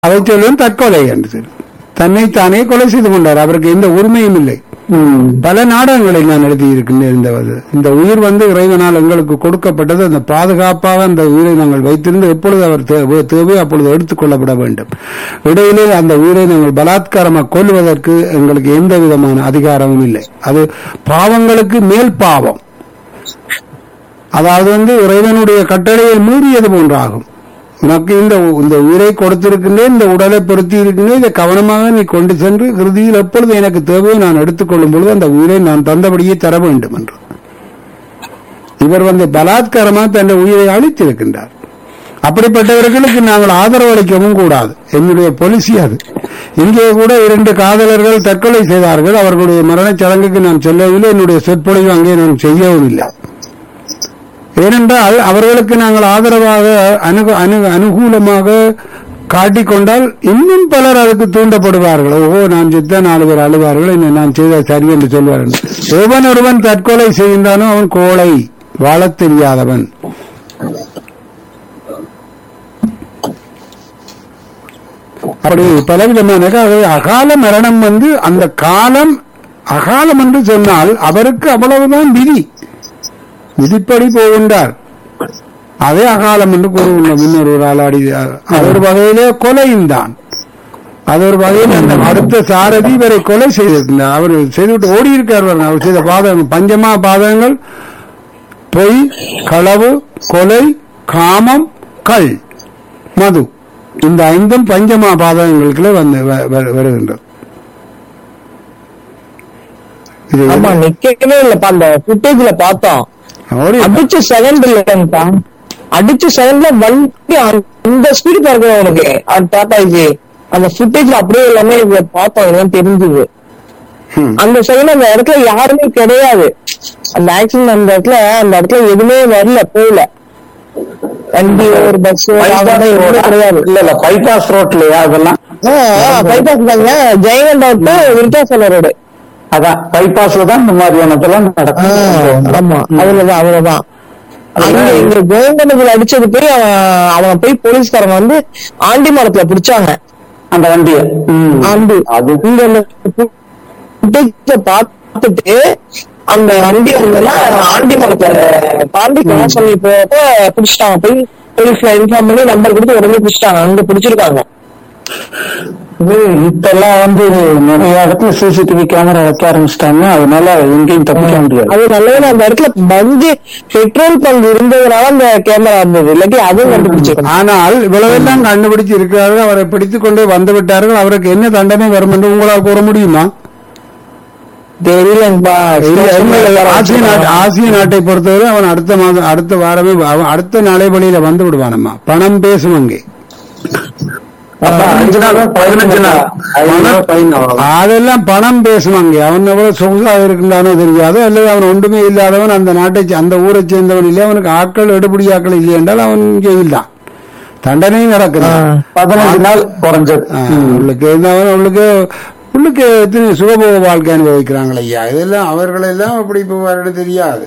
அதை சொல்லும் தற்கொலை என்று சொல்லி தன்னைத்தானே கொலை செய்து கொண்டார் அவருக்கு எந்த உரிமையும் இல்லை ம். பல நாடகங்களை நான் எழுதியிருக்கின்றேன் இந்த இது. இந்த உயிர் வந்து இறைவனால் எங்களுக்கு கொடுக்கப்பட்டது அந்த பாதுகாப்பாக அந்த உயிரை நாங்கள் வைத்திருந்து எப்பொழுது அவர் தே- தேவை அப்பொழுது எடுத்துக் கொள்ளப்பட வேண்டும் இடையிலே அந்த உயிரை நாங்கள் பலாத்காரமாக கொல்வதற்கு எங்களுக்கு எந்த விதமான அதிகாரமும் இல்லை அது பாவங்களுக்கு மேல் பாவம் அதாவது வந்து இறைவனுடைய கட்டளையை மீறியது போன்றாகும் உனக்கு இந்த இந்த உயிரை கொடுத்திருக்கின்றேன் இந்த உடலை பொருத்தி இருக்கின்றேன் இதை கவனமாக நீ கொண்டு சென்று இறுதியில் எப்பொழுது எனக்கு தேவையோ நான் எடுத்துக்கொள்ளும் பொழுது அந்த உயிரை நான் தந்தபடியே தர வேண்டும் என்று இவர் வந்து பலாத்காரமாக தன் உயிரை அழித்திருக்கின்றார் அப்படிப்பட்டவர்களுக்கு நாங்கள் ஆதரவு அளிக்கவும் கூடாது என்னுடைய பொலிசி அது இங்கே கூட இரண்டு காதலர்கள் தற்கொலை செய்தார்கள் அவர்களுடைய மரணச் சடங்குக்கு நான் செல்லவில்லை என்னுடைய சொற்பொழிவு அங்கே நான் செய்யவும் இல்லை ஏனென்றால் அவர்களுக்கு நாங்கள் ஆதரவாக அணுகு அணு அனுகூலமாக காட்டிக்கொண்டால் இன்னும் பலர் அதுக்கு தூண்டப்படுவார்கள் ஓஹோ நான் செத்த நாலு பேர் அழுவார்கள் என்ன நான் செய்த சரி என்று சொல்வார்கள் எவன் ஒருவன் தற்கொலை செய்கின்றானோ அவன் கோழை வாழத் தெரியாதவன் அப்படி பலவிதமான அது அகால மரணம் வந்து அந்த காலம் அகாலம் என்று சொன்னால் அவருக்கு அவ்வளவுதான் விதி விதிப்படி போகின்றார் அதே அகாலம் என்று கூறுகின்ற இன்னொரு ஒரு ஆளாடி அது ஒரு வகையிலே கொலையும் தான் அது ஒரு வகையில் அந்த அடுத்த சாரதி இவரை கொலை செய்திருக்கிறார் அவர் செய்துவிட்டு ஓடி இருக்கார் பாருங்க. அவர் செய்த பாதகங்கள் பஞ்சமா பாதகங்கள் பொய் களவு கொலை காமம் கள் மது இந்த ஐந்தும் பஞ்சமா பாதகங்களுக்குள்ள வந்து வ- வ- வருகின்றது இது ஆமா நிக்கவே இல்லப்பா அந்த ஃபுட்டேஜ்ல பார்த்தோம் ஒரு அடிச்ச செகண்ட் இல்லப்பா அடிச்ச செகண்ட்ல வண்டி அந்த ஸ்பீடு பாருங்க உனக்கு அது டாட்டாஜி அந்த ஃபுட்டேஜ்ல அப்படியே எல்லாமே இத பார்த்தோம் எல்லாம் தெரிஞ்சுது ம். அந்த செகண்ட் அந்த இடத்துல யாருமே கிடையாது அந்த ஆக்சிடென்ட் அந்த இடத்துல அந்த இடத்துல எதுவுமே வரல போகல வண்டி ஒரு பஸ் கிடையாது இல்ல இல்ல பைபாஸ் ரோட்லயா அதெல்லாம் பைபாஸ் தாங்க ஜெயங்கல் ரோட்டு விருத்தாசல ரோடு அதான் பைபாஸ்ல தான் இந்த மாதிரியானதெல்லாம் நடக்கும் ஆமா அதுலதான் அதுலதான் அங்க இங்க ஜெயங்கண்டத்துல அடிச்சது போய் அவன் அவன் போய் போலீஸ்காரங்க வந்து ஆண்டி மரத்துல பிடிச்சாங்க அந்த வண்டிய ம். ஆண்டி அது இங்க இந்த footage-அ பார்த்துட்டு அந்த வண்டி வந்தா ஆண்டி மரத்துல பாண்டி கிராஸ் பண்ணி போறப்ப பிடிச்சிட்டாங்க போய் போலீஸ்ல இன்ஃபார்ம் பண்ணி நம்பர் கொடுத்து உடனே பிடிச்சிட்டாங்க அங்க பிடிச்சிருக்காங்க இது இப்பெல்லாம் வந்து நிறைய இடத்துல சிசிடிவி கேமரா வைக்க ஆரம்பிச்சிட்டாங்க அதனால எங்கேயும் தப்பிக்க முடியாது அது நல்லவேளை அந்த இடத்துல பஞ்சு பெட்ரோல் பங்க் இருந்ததுனால அந்த கேமரா இருந்தது இல்லாட்டி அதுவும் கண்டுபிடிச்சிருக்கணும் ஆனால் இவ்வளவெல்லாம் கண்டுபிடிச்சு இருக்கிறார்கள் அவரை பிடித்துக் கொண்டு வந்து விட்டார்கள் அவருக்கு என்ன தண்டனை வரும் என்று உங்களால் கூற முடியுமா தெரியலப்பா இல்ல, இல்ல, ஆசிய நாட்டு ஆசிய நாட்டை பொறுத்தவரை அவன் அடுத்த மாதம் அடுத்த வாரமே அவன் அடுத்த நாளை வழியில வந்து விடுவானம்மா பணம் பேசும் அங்கே அப்ப அஞ்சு நாள் பதினஞ்சு நாள் ஐநூறு ரூபாய் ஃபைன் அவ்வளவுதான். அதெல்லாம் பணம் பேசும் அங்கே அவன் எவ்வளவு சொகுசாக இருக்கின்றானோ தெரியாது அல்லது அவன் ஒன்றுமே இல்லாதவன் அந்த நாட்டை சே- அந்த ஊரை சேர்ந்தவன் இல்லை அவனுக்கு ஆட்கள் எடுபடி ஆட்கள் இல்லை என்றால் அவன் ஜெயில் தான் தண்டனையும் நடக்குது பதினஞ்சு நாள் குறைஞ்சது ஆ, உள்ளுக்கு இருந்தவன் உள்ளுக்கு உள்ளுக்கு எத்தனை சுகபோக வாழ்க்கை அனுபவிக்கிறாங்களே ஐயா இதெல்லாம் அவர்களெல்லாம் அப்படி போவார்கள் தெரியாது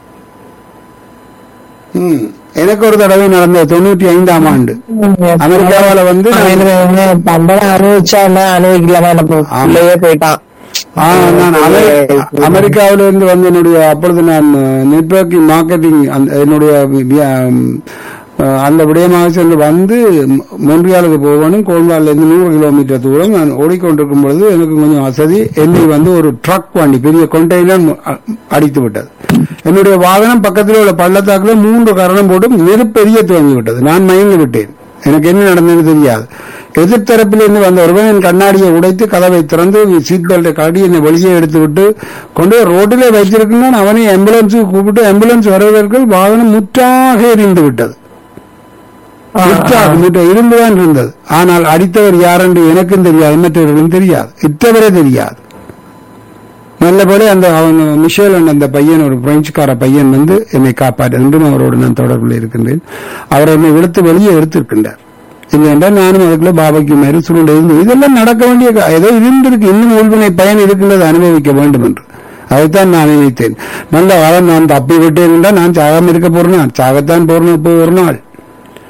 ம் எனக்கு ஒரு தடவை நடந்த தொண்ணூற்றி ஐந்தாம் ஆண்டு அமெரிக்காவில வந்து நான் பம்பளம் அனுபவிச்சா என்ன அனுபவிக்கலாமா எனக்கு உள்ளேயே போயிட்டான் ஆ, நான் அமெரி- அமெரிக்காவில இருந்து வந்து என்னுடைய அப்பொழுது நான் நெட்வொர்க்கிங் மார்க்கெட்டிங் என்னுடைய வி- ஆம், அஹ், அந்த விடயமாக சென்று வந்து மொ- மொன்றியாலுக்கு போகணும் கோல்வால இருந்து நூறு கிலோமீட்டர் தூரம் நான் ஓடிக்கொண்டிருக்கும் பொழுது எனக்கு கொஞ்சம் வசதி என்னை வந்து ஒரு ட்ரக் வண்டி பெரிய கொண்டெய்னர் மு- அ- அடித்து விட்டது என்னுடைய வாகனம் பக்கத்தில் உள்ள பள்ளத்தாக்கில் மூன்று கரணம் போட்டு மிகப்பெரிய துவங்கி விட்டது நான் மயங்கி விட்டேன் எனக்கு என்ன நடந்ததுன்னு தெரியாது எதிர்த்தரப்பிலிருந்து வந்த ஒருவன் என் கண்ணாடியை உடைத்து கதவை திறந்து சீட் பெல்ட்டை கட்டி என்னை வெளியே எடுத்து விட்டு கொண்டு போய் ரோட்டிலே வைத்திருக்கின்றான் அவனை ஆம்புலன்ஸுக்கு கூப்பிட்டு ஆம்புலன்ஸ் வருவதற்கு வாகனம் முற்றாக எரிந்து விட்டது முற்றாக முற்ற இருந்துதான் இருந்தது ஆனால் அடித்தவர் யார் என்று எனக்கும் தெரியாது மற்றவர்களும் தெரியாது இத்தவரே தெரியாது நல்லபடி அந்த அவன் மிஷேல் என்ற அந்த பையன் ஒரு பிரெஞ்சுக்கார பையன் வந்து என்னை காப்பாற்ற இன்றும் அவரோடு நான் தொடர்பில் இருக்கின்றேன் அவர் என்னை விடுத்து வெளியே எடுத்திருக்கின்றார் இல்லை என்றால் நானும் அதுக்குள்ள பாபாக்கு மாதிரி சுருண்டு இருந்து இதெல்லாம் நடக்க வேண்டிய கா- ஏதோ இருந்திருக்கு இன்னும் உள்வினை பயன் இருக்கின்றது அனுபவிக்க வேண்டும் என்று அதைத்தான் நான் நினைத்தேன் நல்ல காலம் நான் தப்பி விட்டேன் என்றால் நான் சாகாம இருக்க போறேன் சாகத்தான் போறேன் இப்போ ஒரு நாள்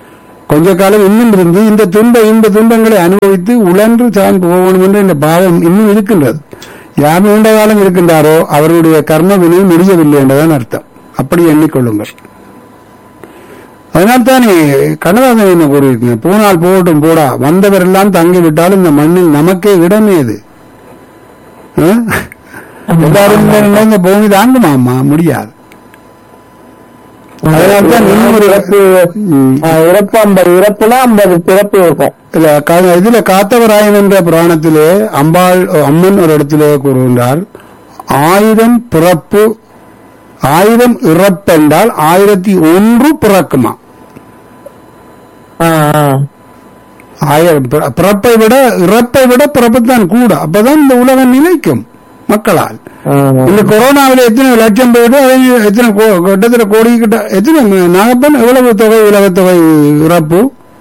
கொஞ்ச காலம் இன்னும் இருந்து இந்த துன்ப இந்த துன்பங்களை அனுபவித்து உழன்று சார்ந்து போகணும் என்று இந்த பாவம் இன்னும் இருக்கின்றது யார் நீண்ட காலம் இருக்கின்றாரோ அவருடைய கர்ம வினை முடியவில்லை என்றுதான் அர்த்தம் அப்படி எண்ணிக்கொள்ளுங்கள் அதனால்தானே கண்ணதாசன் என்ன கூறியிருக்கீங்க போனால் போகட்டும் போடா வந்தவரெல்லாம் தங்கி விட்டாலும் இந்த மண்ணில் நமக்கே இடமே இது ஆ? எல்லாரும் இந்த- இந்த பூமி தாங்குமாமா முடியாது அதனால்தான் இன்னும் ஒரு ம். ஆஹ் இறப்பு ஐம்பது இறப்புல ஐம்பது பிறப்பு இருக்கும் இல்ல கா- இதுல காத்தவராயன் என்ற புராணத்திலே அம்பாள் அம்மன் ஒரு இடத்திலே கூறுகின்றார் ஆயிரம் பிறப்பு ஆயிரம் இறப்பென்றால் ஆயிரத்தி ஒன்று பிறக்குமா ஆஹ் ஆஹ் ஆயிரம் பிற- பிறப்பை விட இறப்பை விட பிறப்புத்தான் கூட அப்பதான் இந்த உலகம் நிலைக்கும் மக்களால் ஆமா. இந்த கொரோனாவில் எத்தனை லட்சம் பேர் அது எத்தனை கோ- கிட்டத்தட்ட கோடி கிட்ட எத்தனை நாகப்பன் எவ்வளவு தொகை உலகத் தொகை இறப்பு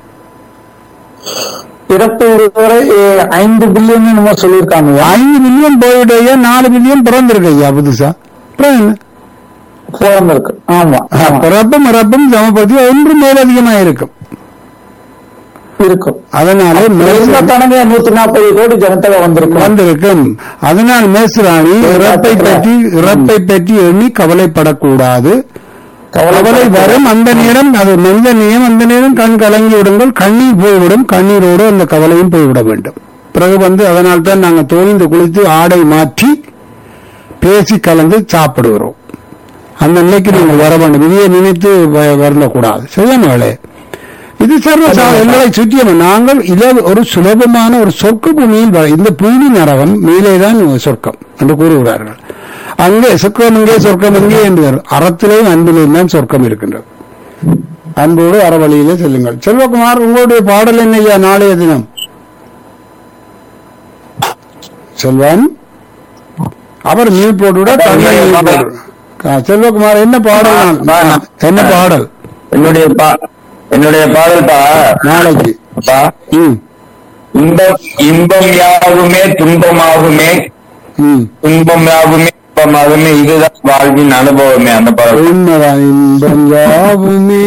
பிறப்பு இதுவரை அஹ், ஐந்து பில்லியன் நம்ம சொல்லியிருக்காங்க ஐந்து மில்லியன் போயிட்டு நாலு மில்லியன் பிறந்திருக்கு ஐயா புதுசா அப்புறம் என்ன? பிறந்திருக்கு ஆமா ஆமா. பிறப்பும் இறப்பும் சமப்படுத்தி ஒன்று மேலதிகமா இருக்கும் இருக்கும் அதனால இருந்த மேச- கணக்கு நூத்தி நாற்பது கோடி ஜனத்தொகை வந்திருக்கும் வந்திருக்கும் அதனால் மேசுராணி இறப்பை பற்றி இறப்பை பற்றி எண்ணி கவலைப்படக்கூடாது கவலை வரும் அந்த நேரம் அது மனித நேயம் அந்த நேரம் கண் கலங்கி விடுங்கள் கண்ணீர் போய்விடும் கண்ணீரோடு அந்த கவலையும் போய்விட வேண்டும் பிறகு வந்து அதனால் தான் நாங்கள் தோய்ந்து குளித்து ஆடை மாற்றி பேசி கலந்து சாப்பிடுகிறோம் அந்த நிலைக்கு நீங்கள் வர வேண்டும் இதையே நினைத்து வ- வருந்தக்கூடாது சரியா மகளே இது சர்வ சா- எங்களை சுற்றியම நாங்கள் இல ஒரு சுலபமான ஒரு சொர்க்க பூமியில் வ- இந்த பூமி நரகம் மேலேதான் சொர்க்கம் என்று கூறுகிறார்கள் அங்கே சொர்க்கம் இங்கே சொர்க்கம் இங்கே என்று அறத்திலேயும் அன்பிலேயும் தான் சொர்க்கம் இருக்கின்றது அன்போடு அறவழியிலே செல்லுங்கள் செல்வகுமார் உங்களுடைய பாடல் என்னையா நாளைய தினம் செல்வன் அவர் மியூட் போட்டுவிட தன்னை mute போட்டு. ஆ, செல்வகுமார் என்ன பாடல் நான்? என்ன பாடல் என்னுடைய பா என்னுடைய பாடல்பா நாளைக்கு அப்பா ம் இன்பம் இன்பம் யாவுமே துன்பமாகுமே ம் துன்பம் யாவுமே இன்பமாகுமே இதுதான் வாழ்வின் அனுபவமே அந்த பாடல் உண்மைதான் இன்பம் யாவுமே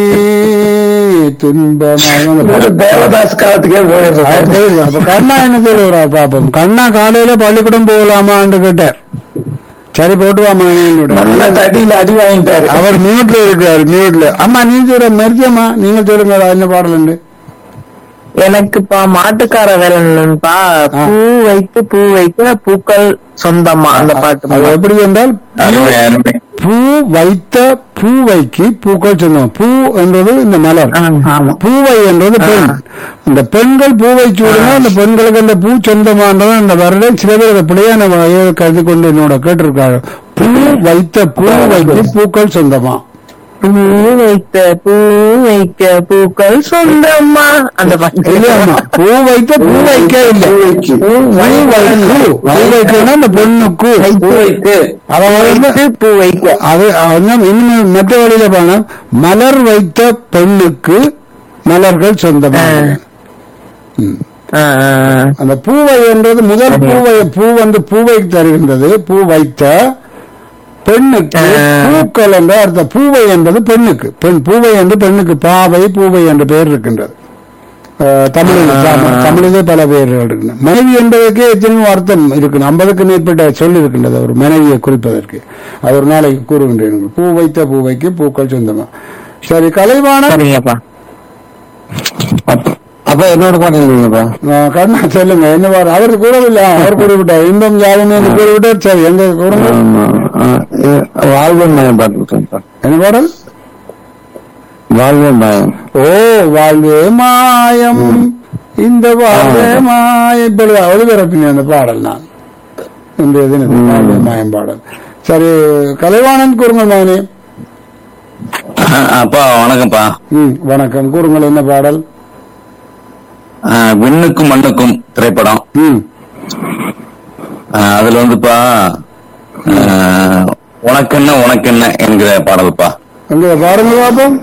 துன்பமாக தேவதாஸ் காலத்துக்கே போயிடுறது அப்ப கண்ணா என்ன சொல்லுறா பாப்போம் கண்ணா காலையில பள்ளிக்கூடம் போகலாமான்னு கேட்டார் சரி போட்டு வாமா நல்ல தடியில அடி வாங்கிட்டாரு அவர் மியூட்ல இருக்காரு மியூட்ல அம்மா நீ சொல்ற மெரிச்சம்மா நீங்க சொல்லுங்க என்ன பாடல் எனக்குப்பா மாட்டுக்கார வேலைப்பா பூ வைத்து பூ வைத்து பூக்கள் சொந்தமா அந்த பாட்டு அது எப்படி என்றால் அருமை அருமை பூ வைத்த பூவைக்கு பூக்கள் சொன்னோம் பூ என்பது இந்த மலர் ஆமா பூவை என்றது பெண் அந்த பெண்கள் பூவை சூடுனா அந்த பெண்களுக்கு அந்த பூ சொந்தமானது அந்த வருடம் சில பேர் அதை பிள்ளையான வகையை கருதி கொண்டு என்னோட கேட்டிருக்காங்க பூ வைத்த பூ வைத்து பூக்கள் சொந்தமா பூ வைத்த பூ வைக்க பூக்கள் சொந்தமா அந்த பாட்டு இல்லையாம்மா பூ வைத்த பூ வைக்க இல்லை பூ வைக்கு பூ வைக்கன்னா அந்த பொண்ணுக்கு வைத்து அவன் வந்து வைத்து பூ வைக்க அது அவன் இன்னும் மற்ற வழியில போனா மலர் வைத்த பெண்ணுக்கு மலர்கள் சொந்தமாக ஆ, ஆ, ஆ. அந்த பூவை என்றது முதல் பூவை பூ வந்து பூவை தருகின்றது பூ வைத்த பெண்ணுக்கு பூக்கள் என்ற அர்த்தம் பூவை என்பது பெண்ணுக்கு பெண் பூவை என்று பெண்ணுக்கு பாவை பூவை என்ற பெயர் இருக்கின்றது அஹ், தமிழில் தமிழ்- தமிழிலே பல பெயர்கள் இருக்கின்றன மனைவி என்பதற்கே எத்தனையோ அர்த்தம் இருக்கு ஐம்பதுக்கு மேற்பட்ட சொல் இருக்கின்றது ஒரு மனைவியை குறிப்பதற்கு அது ஒரு நாளைக்கு கூறுகின்றேன் பூ வைத்த பூவைக்கு பூக்கள் சொந்தமா சரி கலைவாணர் சரிங்கப்பா அப்ப என்னோட பாடுங்கப்பா ஆ, கண்ணா சொல்லுங்க என்ன பாரு அவர் கூறவில்லை அவர் கூறிவிட்டார் இன்பம் யாருமே என்று கூறிவிட்டார் சரி எங்க கூறுங்க வாழ்வன் மயம் பாட்டு என்ன பாடல் வாழ்வன் மயம் ஓ வாழ்வே மாயம் இந்த வாழ்வே மாயம் இப்பொழுது ஒளிபரப்பினேன் அந்த பாடல் நான் இன்றைய தினத்தில் வாழ்வே மாயம் பாடல் சரி கலைவாணன் கூறுங்கள் மகனே அப்பா வணக்கம்ப்பா ம் வணக்கம் கூறுங்கள் என்ன பாடல் ஆஹ் விண்ணுக்கும் மண்ணுக்கும் திரைப்படம் ம் ஆஹ் அதுல வந்துப்பா ஆஹ் உனக்கென்ன உனக்கென்ன என்கிற பாடல்ப்பா எங்க பாருங்க பாப்போம்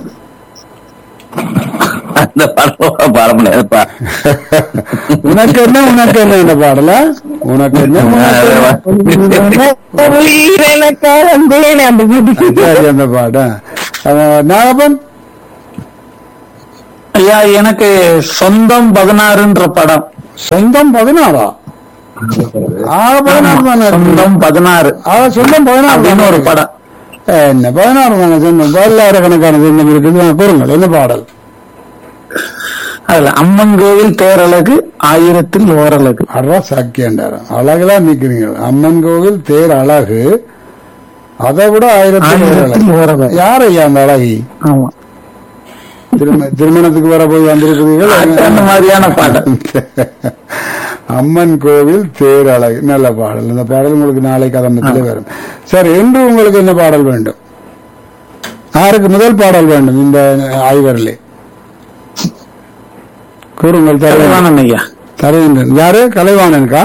அந்த பாடல் பாட முடியாதுப்பா உனக்கு என்ன உனக்கு என்ன இந்த பாடல உனக்கு என்ன உனக்கு என்ன? உயிரென கலந்தேனே அந்த பாட்டு சரி அந்த பாடம் நாகப்பன் ஐயா எனக்கு சொந்தம் பதினாறுன்ற படம் சொந்தம் பதினாறா ஆக பதினாறு தானே இருக்கு. சொந்தம் பதினாறு ஆக சொந்தம் பதினாறு அப்படின்னு தானே ஒரு இருக்கு. படம் என்ன பதினாறு தானே சொந்தம் பல்லாயிரக்கணக்கான சொந்தம் இருக்குது கூறுங்கள் என்ன பாடல் அதுல அம்மன் கோவில் தேரழகு ஆயிரத்தில் ஓரழகு அறா சாக்கியாண்டாரு அழகுலாம் நிக்கிறீங்க அம்மன் கோவில் தேர் அழகு அதை விட ஆயிரத்தி ஆயிரத்தில் ஓரழகு யார் ஐயா அந்த அழகி ஆமா திரும திருமணத்துக்கு வர போய் அந்த வந்திருக்கிறீர்கள் மாதிரியான பாடல் அம்மன் கோவில் தேர் அழகு நல்ல பாடல் இந்த பாடல் உங்களுக்கு நாளை கதம்பத்திலே வரும் சரி இன்று உங்களுக்கு என்ன பாடல் வேண்டும் யாருக்கு முதல் பாடல் வேண்டும் இந்த ஐவரிலே கூறுங்கள் தருவேன் கலைவாணன் ஐயா தருகின்றேன் யாரு கலைவாணனுக்கா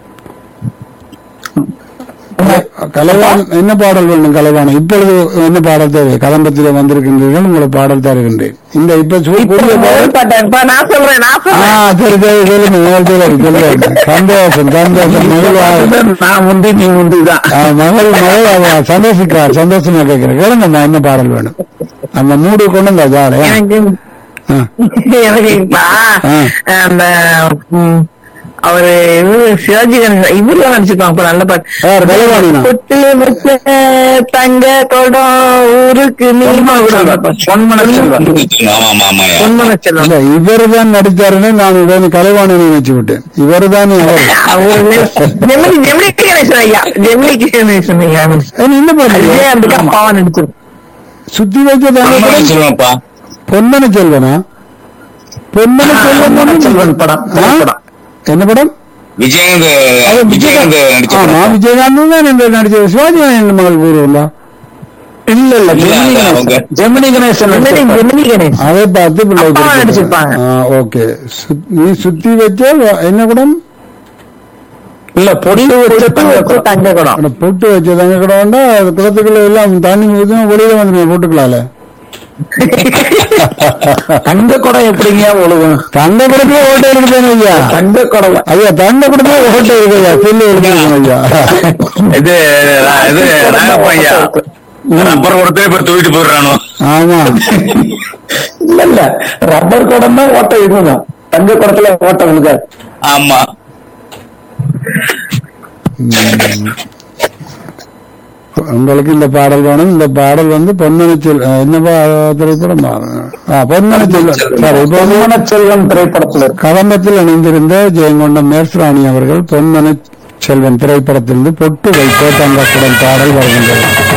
கலைவாணன் என்ன பாடல் வேண்டும் கலைவாணன் இப்பொழுது என்ன பாடல் தேவை கதம்பத்திலே வந்திருக்கின்றீர்கள் உங்களுக்கு பாடல் தருகின்றேன் இந்த இப்ப சு- புதிய பாடல் பாட்டேன்ப்பா நான் சொல்றேன் நான் ஆ சொல்றேன் சரி சரி சொல்லுங்க முதல் சொல்லுங்க, சொல்லுங்க சந்தோஷம் சந்தோஷம் மகிழ்வாக நான் முந்தி நீ முந்திதான் ஆ, மகள் மகள் அவ சந்தோஷிக்கிறார் சந்தோஷமா கேட்கிறேன் கேளுங்க நான் என்ன பாடல் வேணும் அந்த மூடு கொண்டு வந்தா ஜாலியா எனக்கு ஆ. எனக்கு இப்ப ஆ. அந்த ம், அவரு இவரு சிவாஜி கணேசன் இவரு நடிச்சிருப்பாங்க நல்ல யார், கலைவாணினா? பாட்டு பொட்டு வச்ச தங்க குடம் ஊருக்கு நீமா பொன்மன செல்வன் ஆமா ஆமா ஆமா பொன்மன செல்வம் இல்ல இவர் தான் நடித்தாருன்னு நான் உடனே கலைவாணி நினைச்சு விட்டேன் இவர் தான் அவர் அவரு ஜெமினி ஜெமினி கணேசன் ஐயா ஜெமினி கணேசன் ஐயா ஏன் என்ன பாருங்க விஜயகாந்துக்கு அப்பாவா நடிச்சிருக்கு சுத்தி வச்ச தங்க சொல்லுவாப்பா பொன்மன செல்வனா பொன்மன செல்வன் பொன்மன செல்வன் படம் ஆ? திரைப்படம். என்ன படம் விஜயகாந்த் விஜயகாந்த் நடிச்ச ஆமா படம். விஜயகாந்த் தான் இந்த நடிச்ச சிவாஜி கணேசன் மகள் பூர்வம் இல்ல இல்ல இல்ல, ஜெமினி அது அவங்க- கணேசன் ஜெமினி கணேசன் ஜெமினி நடிச்சிருப்பாரு. ஜெமினி கணேசன் அதை பார்த்து பிள்ளை அப்பா கொடுத்திருக்காங்க. நடிச்சிருப்பாங்க. ஆ, ஓகே சு- நீ சுத்தி வச்ச வ- என்ன குடம் இல்ல பொட்டு வச்ச தங்க குடம். தங்க குடம் அட, பொட்டு வச்ச தங்க குடம் வேண்டா அது குளத்துக்குள்ள எல்லாம் தண்ணி ஊற்றினா வெளியில வந்துருங்க போட்டுக்கலாம்ல தங்க குடம் எப்படிங்க ஒழுகும் தங்க குடத்துல ஓட்டை இருக்குதானே ஐயா தங்க குடம் ஐயா தங்க குடத்துல ஓட்டை இருக்கு ஐயா செல்லு எடுத்துருக்கோம் ஐயா இது இது நாகப்பா ஐயா ரப்பர் கொடுத்தே இப்ப தூக்கிட்டு போயிடுறானோ ஆமா இல்ல இல்ல ரப்பர் குடம் தான் ஓட்ட இருக்கும் தங்க குடத்துல ஓட்ட விழுகாது ஆமா உங்களுக்கு இந்த பாடல் வேணும் இந்த பாடல் வந்து பொன்மனச்செல் என்ன பா- திரைப்படம் பாருங்க. ஆ, பொன்மனச்செல்வன் சரி இப்போ வந்து பொன்மன செல்வன் திரைப்படத்துல இருக்கு கதம்பத்தில் இணைந்திருந்த ஜெயங்கொண்டம் மேர்ஸ்ராணி அவர்கள் பொன்மன செல்வன் திரைப்படத்திலிருந்து பொட்டு வைத்த தங்கக்குடன் பாடல் வருகின்றது